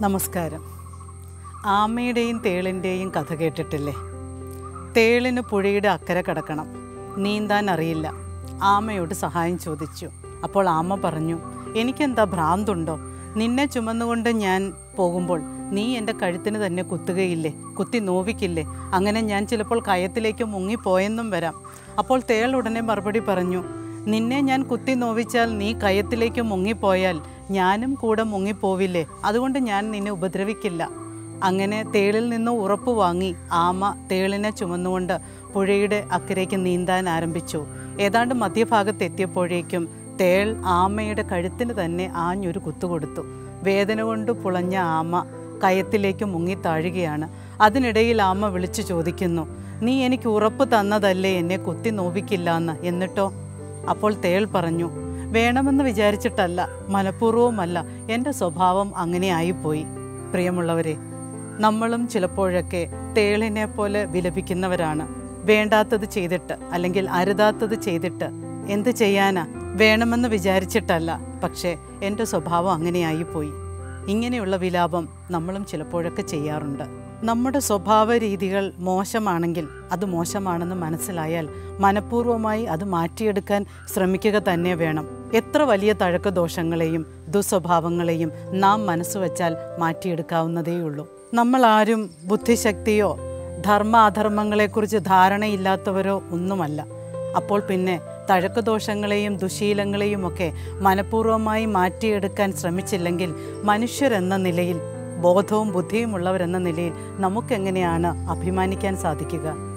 നമസ്കാരം ആമയുടെയും തേളിൻ്റെയും കഥ കേട്ടിട്ടില്ലേ തേളിന് പുഴയുടെ അക്കരെ കിടക്കണം നീന്താൻ അറിയില്ല ആമയോട് സഹായം ചോദിച്ചു അപ്പോൾ ആമ പറഞ്ഞു എനിക്കെന്താ ഭ്രാന്തുണ്ടോ നിന്നെ ചുമന്നുകൊണ്ട് ഞാൻ പോകുമ്പോൾ നീ എൻ്റെ കഴുത്തിന് തന്നെ കുത്തുകയില്ലേ കുത്തി നോവിക്കില്ലേ അങ്ങനെ ഞാൻ ചിലപ്പോൾ കയത്തിലേക്ക് മുങ്ങിപ്പോയെന്നും വരാം അപ്പോൾ തേൾ ഉടനെ മറുപടി പറഞ്ഞു നിന്നെ ഞാൻ കുത്തി നോവിച്ചാൽ നീ കയത്തിലേക്ക് മുങ്ങിപ്പോയാൽ ഞാനും കൂടെ മുങ്ങിപ്പോവില്ലേ അതുകൊണ്ട് ഞാൻ നിന്നെ ഉപദ്രവിക്കില്ല അങ്ങനെ തേളിൽ നിന്ന് ഉറപ്പ് വാങ്ങി ആമ തേളിനെ ചുമന്നുകൊണ്ട് പുഴയുടെ അക്കരയ്ക്ക് നീന്താൻ ആരംഭിച്ചു ഏതാണ്ട് മധ്യഭാഗത്ത് എത്തിയപ്പോഴേക്കും തേൾ ആമയുടെ കഴുത്തിന് തന്നെ ആഞ്ഞൊരു കുത്തുകൊടുത്തു വേദന കൊണ്ട് പുളഞ്ഞ ആമ കയത്തിലേക്ക് മുങ്ങി താഴുകയാണ് അതിനിടയിൽ ആമ വിളിച്ചു ചോദിക്കുന്നു നീ എനിക്ക് ഉറപ്പ് തന്നതല്ലേ എന്നെ കുത്തി നോവിക്കില്ല എന്ന് എന്നിട്ടോ അപ്പോൾ തേൾ പറഞ്ഞു വേണമെന്ന് വിചാരിച്ചിട്ടല്ല മനഃപൂർവ്വമല്ല എൻ്റെ സ്വഭാവം അങ്ങനെ ആയിപ്പോയി പ്രിയമുള്ളവരെ നമ്മളും ചിലപ്പോഴൊക്കെ തേളിനെ പോലെ വിലപിക്കുന്നവരാണ് വേണ്ടാത്തത് ചെയ്തിട്ട് അല്ലെങ്കിൽ അരുതാത്തത് ചെയ്തിട്ട് എന്ത് ചെയ്യാനാ വേണമെന്ന് വിചാരിച്ചിട്ടല്ല പക്ഷേ എൻ്റെ സ്വഭാവം അങ്ങനെയായിപ്പോയി ഇങ്ങനെയുള്ള വിലാപം നമ്മളും ചിലപ്പോഴൊക്കെ ചെയ്യാറുണ്ട് നമ്മുടെ സ്വഭാവ രീതികൾ മോശമാണെങ്കിൽ അത് മോശമാണെന്ന് മനസ്സിലായാൽ മനഃപൂർവ്വമായി അത് മാറ്റിയെടുക്കാൻ ശ്രമിക്കുക തന്നെ വേണം എത്ര വലിയ തഴക്ക ദോഷങ്ങളെയും ദുസ്വഭാവങ്ങളെയും നാം മനസ്സ് വച്ചാൽ മാറ്റിയെടുക്കാവുന്നതേയുള്ളൂ നമ്മൾ ആരും ബുദ്ധിശക്തിയോ ധർമ്മ അധർമ്മങ്ങളെക്കുറിച്ച് ധാരണയില്ലാത്തവരോ ഒന്നുമല്ല അപ്പോൾ പിന്നെ തഴക്കദോഷങ്ങളെയും ദുശീലങ്ങളെയും ഒക്കെ മനഃപൂർവ്വമായി മാറ്റിയെടുക്കാൻ ശ്രമിച്ചില്ലെങ്കിൽ മനുഷ്യരെന്ന നിലയിൽ ബോധവും ബുദ്ധിയും ഉള്ളവരെന്ന നിലയിൽ നമുക്കെങ്ങനെയാണ് അഭിമാനിക്കാൻ സാധിക്കുക